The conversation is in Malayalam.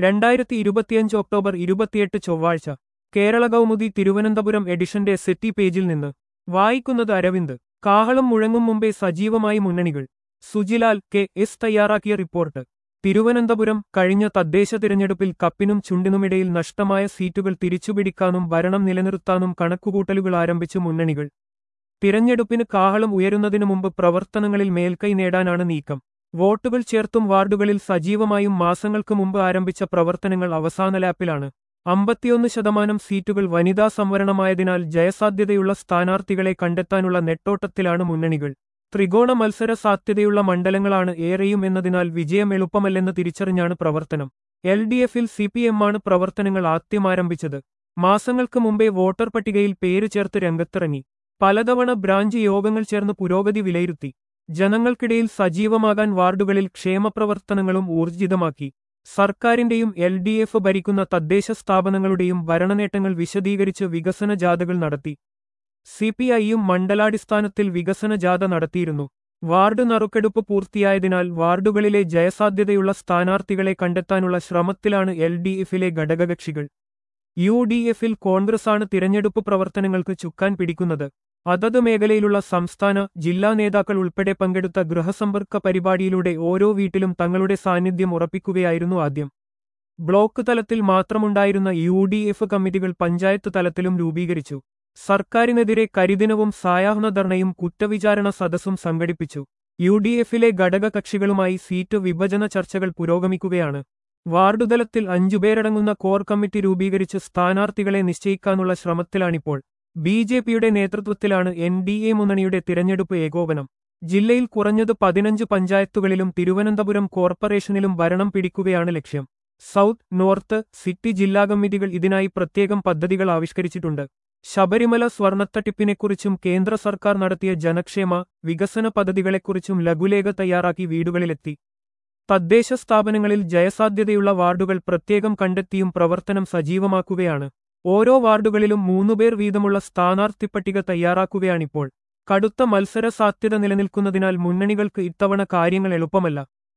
രണ്ടായിരത്തി ഇരുപത്തിയഞ്ച് ഒക്ടോബർ ഇരുപത്തിയെട്ട് ചൊവ്വാഴ്ച കേരള കൗമുദി തിരുവനന്തപുരം എഡിഷന്റെ സെറ്റി പേജിൽ നിന്ന് വായിക്കുന്നത് അരവിന്ദ് കാഹളം മുഴങ്ങും മുമ്പേ സജീവമായി മുന്നണികൾ സുജിലാൽ കെ എസ് തയ്യാറാക്കിയ റിപ്പോർട്ട് തിരുവനന്തപുരം കഴിഞ്ഞ തദ്ദേശ തിരഞ്ഞെടുപ്പിൽ കപ്പിനും ചുണ്ടിനുമിടയിൽ നഷ്ടമായ സീറ്റുകൾ തിരിച്ചുപിടിക്കാനും ഭരണം നിലനിർത്താനും കണക്കുകൂട്ടലുകൾ ആരംഭിച്ചു മുന്നണികൾ തിരഞ്ഞെടുപ്പിന് കാഹളം ഉയരുന്നതിനു മുമ്പ് പ്രവർത്തനങ്ങളിൽ മേൽക്കൈ നേടാനാണ് നീക്കം വോട്ടുകൾ ചേർത്തും വാർഡുകളിൽ സജീവമായും മാസങ്ങൾക്ക് മുമ്പ് ആരംഭിച്ച പ്രവർത്തനങ്ങൾ അവസാന ലാപ്പിലാണ് അമ്പത്തിയൊന്ന് ശതമാനം സീറ്റുകൾ വനിതാ സംവരണമായതിനാൽ ജയസാധ്യതയുള്ള സ്ഥാനാർത്ഥികളെ കണ്ടെത്താനുള്ള നെട്ടോട്ടത്തിലാണ് മുന്നണികൾ ത്രികോണ മത്സര സാധ്യതയുള്ള മണ്ഡലങ്ങളാണ് ഏറെയും എന്നതിനാൽ വിജയം എളുപ്പമല്ലെന്ന് തിരിച്ചറിഞ്ഞാണ് പ്രവർത്തനം എൽ ഡി എഫിൽ സി പി എമ്മാണ് പ്രവർത്തനങ്ങൾ ആദ്യം ആരംഭിച്ചത് മാസങ്ങൾക്ക് മുമ്പേ വോട്ടർ പട്ടികയിൽ പേര് ചേർത്ത് രംഗത്തിറങ്ങി പലതവണ ബ്രാഞ്ച് യോഗങ്ങൾ ചേർന്ന് പുരോഗതി വിലയിരുത്തി ജനങ്ങൾക്കിടയിൽ സജീവമാകാൻ വാർഡുകളിൽ ക്ഷേമപ്രവർത്തനങ്ങളും ഊർജിതമാക്കി സർക്കാരിന്റെയും എൽ ഡി എഫ് ഭരിക്കുന്ന തദ്ദേശ സ്ഥാപനങ്ങളുടെയും ഭരണനേട്ടങ്ങൾ വിശദീകരിച്ച് വികസന ജാഥകൾ നടത്തി സി പി ഐയും മണ്ഡലാടിസ്ഥാനത്തിൽ വികസന ജാഥ നടത്തിയിരുന്നു വാർഡ് നറുക്കെടുപ്പ് പൂർത്തിയായതിനാൽ വാർഡുകളിലെ ജയസാധ്യതയുള്ള സ്ഥാനാർത്ഥികളെ കണ്ടെത്താനുള്ള ശ്രമത്തിലാണ് എൽ ഡി എഫിലെ ഘടകകക്ഷികൾ യു ഡി എഫിൽ കോൺഗ്രസാണ് തിരഞ്ഞെടുപ്പ് പ്രവർത്തനങ്ങൾക്ക് ചുക്കാൻ പിടിക്കുന്നത് അതത് മേഖലയിലുള്ള സംസ്ഥാന ജില്ലാ നേതാക്കൾ ഉൾപ്പെടെ പങ്കെടുത്ത ഗൃഹസമ്പർക്ക പരിപാടിയിലൂടെ ഓരോ വീട്ടിലും തങ്ങളുടെ സാന്നിധ്യം ഉറപ്പിക്കുകയായിരുന്നു ആദ്യം ബ്ലോക്ക് തലത്തിൽ മാത്രമുണ്ടായിരുന്ന യു ഡി എഫ് കമ്മിറ്റികൾ പഞ്ചായത്ത് തലത്തിലും രൂപീകരിച്ചു സർക്കാരിനെതിരെ കരിദിനവും സായാഹ്ന ധർണയും കുറ്റവിചാരണ സദസ്സും സംഘടിപ്പിച്ചു യു ഡി എഫിലെ ഘടകകക്ഷികളുമായി സീറ്റ് വിഭജന ചർച്ചകൾ പുരോഗമിക്കുകയാണ് വാർഡുതലത്തിൽ അഞ്ചുപേരടങ്ങുന്ന കോർ കമ്മിറ്റി രൂപീകരിച്ച് സ്ഥാനാർത്ഥികളെ നിശ്ചയിക്കാനുള്ള ശ്രമത്തിലാണിപ്പോൾ ബി ജെ പിയുടെ നേതൃത്വത്തിലാണ് എൻ ഡി എ മുന്നണിയുടെ തിരഞ്ഞെടുപ്പ് ഏകോപനം ജില്ലയിൽ കുറഞ്ഞത് പതിനഞ്ച് പഞ്ചായത്തുകളിലും തിരുവനന്തപുരം കോർപ്പറേഷനിലും ഭരണം പിടിക്കുകയാണ് ലക്ഷ്യം സൗത്ത് നോർത്ത് സിറ്റി ജില്ലാ കമ്മിറ്റികൾ ഇതിനായി പ്രത്യേകം പദ്ധതികൾ ആവിഷ്കരിച്ചിട്ടുണ്ട് ശബരിമല സ്വർണത്തട്ടിപ്പിനെക്കുറിച്ചും കേന്ദ്ര സർക്കാർ നടത്തിയ ജനക്ഷേമ വികസന പദ്ധതികളെക്കുറിച്ചും ലഘുലേഖ തയ്യാറാക്കി വീടുകളിലെത്തി തദ്ദേശ സ്ഥാപനങ്ങളിൽ ജയസാധ്യതയുള്ള വാർഡുകൾ പ്രത്യേകം കണ്ടെത്തിയും പ്രവർത്തനം സജീവമാക്കുകയാണ് ഓരോ വാർഡുകളിലും മൂന്നുപേർ വീതമുള്ള സ്ഥാനാർത്ഥി പട്ടിക തയ്യാറാക്കുകയാണിപ്പോൾ കടുത്ത മത്സര സാധ്യത നിലനിൽക്കുന്നതിനാൽ മുന്നണികൾക്ക് ഇത്തവണ കാര്യങ്ങൾ എളുപ്പമല്ല